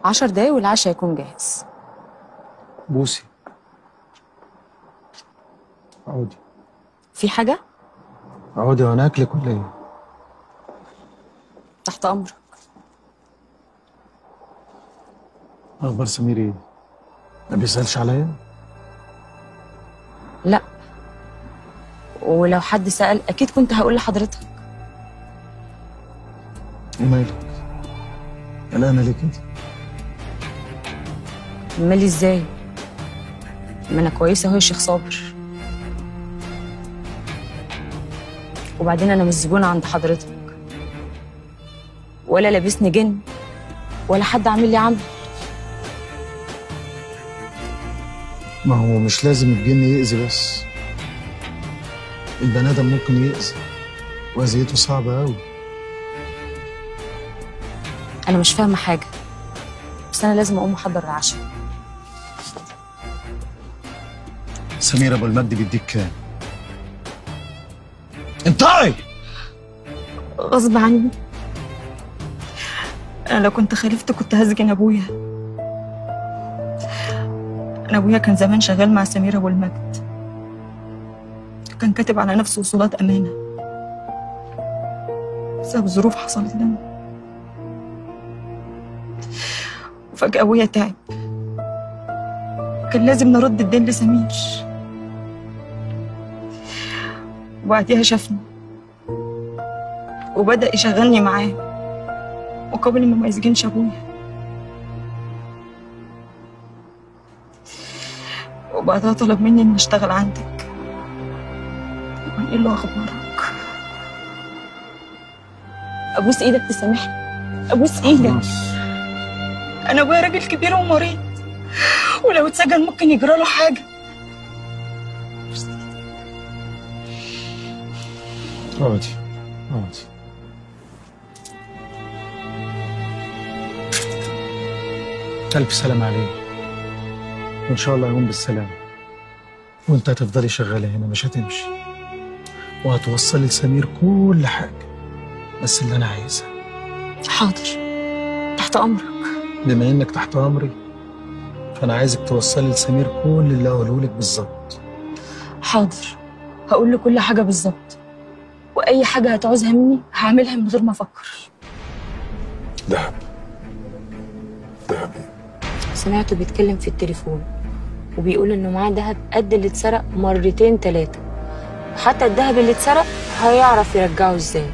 عشر دقايق والعشاء هيكون جاهز بوسي اقعدي في حاجة؟ اقعدي وانا اكلك ولا ايه؟ تحت أمرك اخبار سمير ايه؟ ما بيسالش عليا؟ لا ولو حد سأل أكيد كنت هقول لحضرتك ومالك؟ قلقانه ليه كده؟ مالي ازاي؟ ما أنا كويسة أهو يا شيخ صابر وبعدين أنا مش زبونة عند حضرتك ولا لابسني جن ولا حد عامل لي عمل ما هو مش لازم الجن يأذي بس البني ادم ممكن يأذي واذيته صعبه قوي أنا مش فاهمة حاجة بس أنا لازم أقوم أحضر العشاء سمير ابو المجد بيديك كام؟ انطقي غصب عني انا لو كنت خالفت كنت هسجن ابويا انا ابويا كان زمان شغال مع سمير ابو المجد كان كاتب على نفسه وصولات امانه بسبب ظروف حصلت لنا وفجاه ابويا تعب كان لازم نرد الدين لسمير وبعديها شافني وبدأ يشغلني معاه مقابل انه ما يسجنش ابويا وبعدها طلب مني اني اشتغل عندك وانقل له اخبارك ابوس ايدك تسامحني ابوس ايدك انا ابويا راجل كبير ومريض ولو اتسجن ممكن يجرى له حاجه اقعدي اقعدي ألف سلام عليه وإن شاء الله يقوم بالسلامة وأنت هتفضلي شغالة هنا مش هتمشي وهتوصلي لسمير كل حاجة بس اللي أنا عايزها حاضر تحت امرك بما إنك تحت أمري فأنا عايزك توصلي لسمير كل اللي أقوله لك بالظبط حاضر هقول له كل حاجه بالظبط واي حاجه هتعوزها مني هعملها من غير ما افكر دهب دهب إيه؟ سمعته بيتكلم في التليفون وبيقول انه معاه دهب قد اللي اتسرق مرتين تلاتة وحتى الدهب اللي اتسرق هيعرف يرجعه ازاي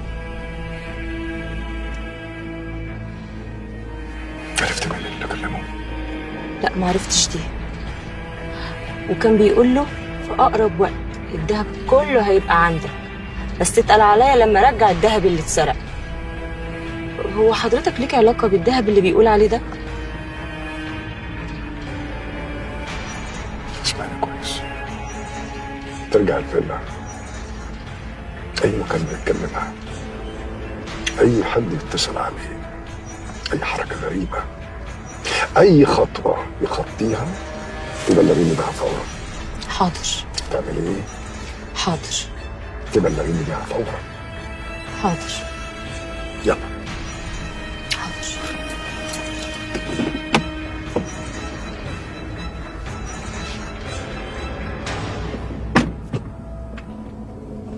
عرفت مين اللي كلمه لا معرفتش دي وكان بيقول له في اقرب وقت الدهب كله هيبقى عندك بس تتقل عليا لما ارجع الدهب اللي اتسرق هو حضرتك ليك علاقة بالدهب اللي بيقول عليه ده؟ اسمعني كويس ترجع الفيلا اي مكالمة يتكلمها اي حد يتصل عليه اي حركة غريبة اي خطوة يخطيها تبلغيني بها فورا حاضر تعملي ايه؟ حاضر تبلغيني بها فورا حاضر يلا